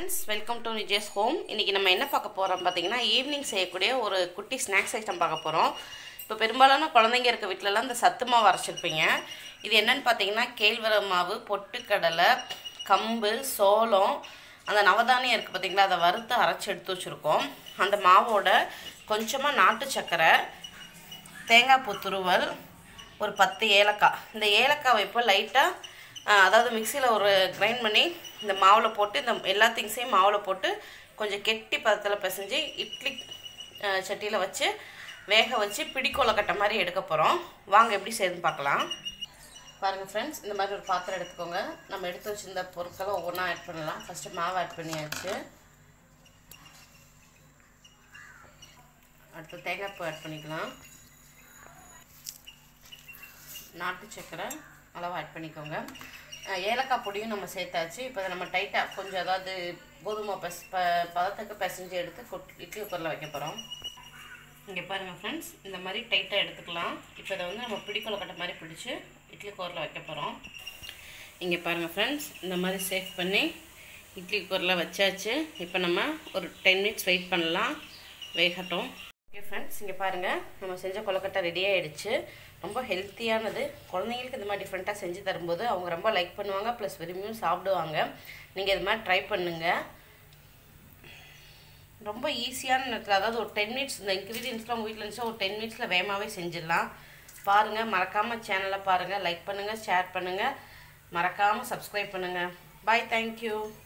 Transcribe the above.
friends welcome to Vijay's home இன்றைக்கி நம்ம என்ன பார்க்க போகிறோம் பார்த்தீங்கன்னா ஈவினிங் செய்யக்கூடிய ஒரு குட்டி ஸ்நாக்ஸ் ஐட்டம் பார்க்க போகிறோம் இப்போ பெரும்பாலான குழந்தைங்க இருக்க வீட்டிலலாம் இந்த சத்து மாவு அரைச்சிருப்பீங்க இது என்னன்னு பார்த்தீங்கன்னா கேழ்வரகு மாவு பொட்டுக்கடலை கம்பு சோளம் அந்த நவதானியம் இருக்குது பார்த்தீங்களா அதை வறுத்து அரைச்சி எடுத்து வச்சுருக்கோம் அந்த மாவோட கொஞ்சமாக நாட்டு சர்க்கரை தேங்காய் பூ துருவல் ஒரு பத்து ஏலக்காய் இந்த ஏலக்காவை இப்போ லைட்டாக அதாவது மிக்சியில் ஒரு கிரைண்ட் பண்ணி இந்த மாவில் போட்டு இந்த எல்லா திங்ஸையும் மாவில் போட்டு கொஞ்சம் கெட்டி பதத்தில் பிசைஞ்சு இட்லி அஹ், சட்டியில் வச்சு வேக வச்சு பிடிக்கொலக்கட்டை மாதிரி எடுக்க போகிறோம் வாங்க எப்படி செய்யுதுன்னு பார்க்கலாம் பாருங்கள் ஃப்ரெண்ட்ஸ் இந்த மாதிரி ஒரு பாத்திரம் எடுத்துக்கோங்க நம்ம எடுத்து வச்சிருந்த பொருட்களை ஒவ்வொன்றா ஆட் பண்ணலாம் ஃபஸ்ட்டு மாவு ஆட் பண்ணியாச்சு அடுத்து தேங்காய் பூ ஆட் பண்ணிக்கலாம் நாட்டு சக்கரை அளவு ஆட் பண்ணிக்கோங்க அஹ் ஏலக்காய் பொடியும் நம்ம சேர்த்தாச்சு இப்போ அதை நம்ம டைட்டாக கொஞ்சம் அதாவது கோதுமை பஸ் ப பதத்துக்கு பிசைஞ்சு எடுத்து கொட் இட்லி குக்கரில் வைக்க போகிறோம் இங்கே பாருங்கள் ஃப்ரெண்ட்ஸ் இந்த மாதிரி டைட்டாக எடுத்துக்கலாம் இப்போ இதை வந்து நம்ம பிடிக்கொலக்கட்டை மாதிரி பிடிச்சி இட்லி குக்கரில் வைக்க போகிறோம் இங்கே பாருங்கள் ஃப்ரெண்ட்ஸ் இந்த மாதிரி சேஃப் பண்ணி இட்லி குக்கரில் வச்சாச்சு இப்போ நம்ம ஒரு டென் மினிட்ஸ் வெயிட் பண்ணலாம் வேகட்டும் ஓகே ஃப்ரெண்ட்ஸ் இங்கே பாருங்கள் நம்ம செஞ்ச கொலக்கட்டை ரெடி ஆகிடுச்சு ரொம்ப ஹெல்த்தியானது குழந்தைங்களுக்கு இந்த மாதிரி டிஃப்ரெண்ட்டாக செஞ்சு தரும்போது அவங்க ரொம்ப லைக் பண்ணுவாங்க ப்ளஸ் விரும்பியும் சாப்பிடுவாங்க நீங்கள் இது மாதிரி ட்ரை பண்ணுங்கள் ரொம்ப ஈஸியான நேரத்தில் அதாவது ஒரு டென் மினிட்ஸ் இந்த இன்க்ரீடியன்ஸ்லாம் உங்கள் வீட்டில் இருந்துச்சுன்னா ஒரு டென் மினிட்ஸில் வேகமாகவே செஞ்சிடலாம் பாருங்கள் மறக்காமல் சேனலை பாருங்கள் லைக் பண்ணுங்கள் ஷேர் பண்ணுங்கள் மறக்காமல் சப்ஸ்கிரைப் பண்ணுங்கள் பாய் தேங்க்யூ